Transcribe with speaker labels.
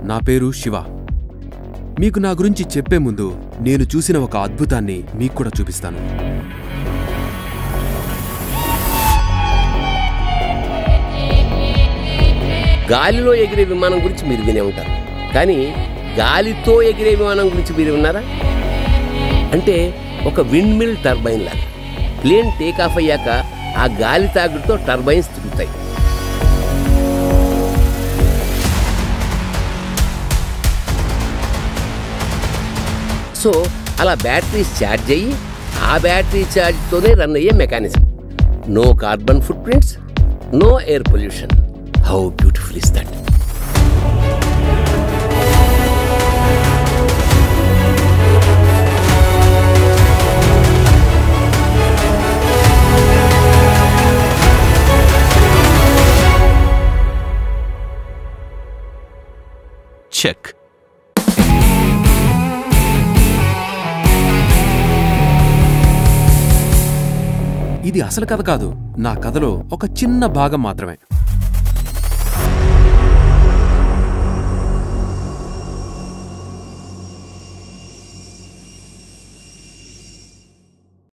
Speaker 1: నా పేరు శివ మీకు నా గురించి చెప్పే ముందు నేను చూసిన ఒక అద్భుతాన్ని మీకు కూడా చూపిస్తాను
Speaker 2: గాలిలో ఎగిరే విమానం గురించి మీరు వినే ఉంటారు కానీ గాలితో ఎగిరే విమానం గురించి మీరు విన్నారా అంటే ఒక విండ్ మిల్ టర్బైన్ లాగా ప్లేన్ టేక్ ఆఫ్ అయ్యాక ఆ గాలి తాగుడుతో టర్బైన్స్ తిరుగుతాయి సో అలా బ్యాటరీస్ ఛార్జ్ అయ్యి ఆ బ్యాటరీ ఛార్జ్తోనే రన్ అయ్యే mechanism no carbon foot prints no air pollution how beautiful is that
Speaker 1: check ఇది అసలు కథ కాదు నా కథలో ఒక చిన్న భాగం మాత్రమే